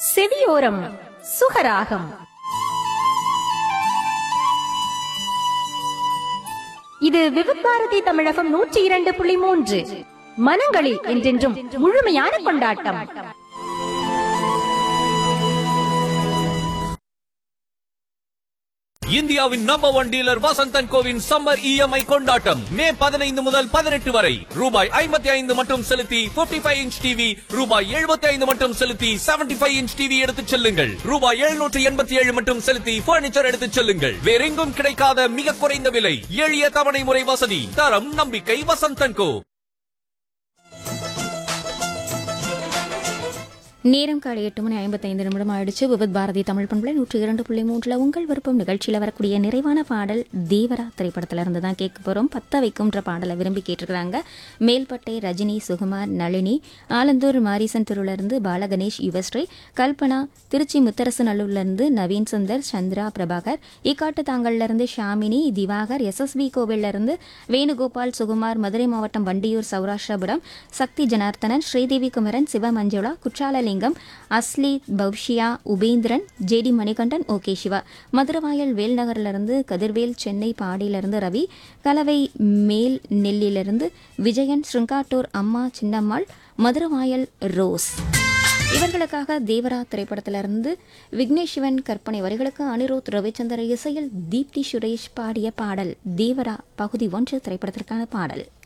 செவியோரம் சுகராகம் இது விவிபாரதி தமிழகம் நூற்றி இரண்டு புள்ளி மூன்று மனங்களில் என்றென்றும் முழுமையான கொண்டாட்டம் இந்தியாவின் நம்பர் ஒன் டீலர் வசந்தன் கோவின் சம்மர் இஎம்ஐ கொண்டாட்டம் மே பதினைந்து முதல் பதினெட்டு வரை ரூபாய் ஐம்பத்தி ஐந்து மட்டும் செலுத்தி 55 ஃபைவ் இன்ச் டிவி ரூபாய் எழுபத்தி ஐந்து மட்டும் செலுத்தி 75 ஃபைவ் இன்ச் டிவி எடுத்துச் செல்லுங்கள் ரூபாய் எழுநூற்று எண்பத்தி ஏழு மட்டும் செலுத்தி பர்னிச்சர் எடுத்துச் செல்லுங்கள் வேறெங்கும் கிடைக்காத மிக குறைந்த விலை எளிய தவணை முறை வசதி தரம் நம்பிக்கை வசந்தன் கோ நேரம் காலை எட்டு மணி ஐம்பத்தைந்து நிமிடம் ஆயிடுச்சு விவித் பாரதி தமிழ் பண்பலை நூற்றி இரண்டு புள்ளி மூன்றில் உங்கள் விருப்பம் நிகழ்ச்சியில் வரக்கூடிய நிறைவான பாடல் தேவரா திரைப்படத்துல இருந்து தான் கேட்க போகிறோம் பத்த வைக்கும்ன்ற பாடலை விரும்பி கேட்டிருக்கிறாங்க மேல்பட்டை ரஜினி சுகுமார் நளினி ஆலந்தூர் மாரிசன் இருந்து பாலகணேஷ் யுவஸ்ரீ கல்பனா திருச்சி முத்தரசு நல்லூர்லேருந்து நவீன் சுந்தர் சந்திரா பிரபாகர் ஈக்காட்டு தாங்கல்லேருந்து ஷாமினி திவாகர் எஸ்எஸ்பி கோவிலிருந்து வேணுகோபால் சுகுமார் மதுரை மாவட்டம் வண்டியூர் சௌராஷ்டிரபுரம் சக்தி ஜனார்த்தனன் ஸ்ரீதேவி குமரன் சிவமஞ்சுளா குற்றாலலிங்கம் அஸ்லி பவ்ஷியா உபேந்திரன் ஜேடி மணிகண்டன் ஓகே சிவா மதுரவாயல் வேல்நகர்லேருந்து கதிர்வேல் சென்னை பாடியிலிருந்து ரவி கலவை மேல் நெல்லியிலிருந்து விஜயன் ஸ்ருங்காட்டூர் அம்மா சின்னம்மாள் மதுரவாயல் ரோஸ் இவர்களுக்காக தேவரா திரைப்படத்திலிருந்து விக்னேஷ் சிவன் கற்பனை வரிகளுக்கு அனிருத் ரவிச்சந்திர இசையில் தீப்தி சுரேஷ் பாடிய பாடல் தேவரா பகுதி ஒன்று திரைப்படத்திற்கான பாடல்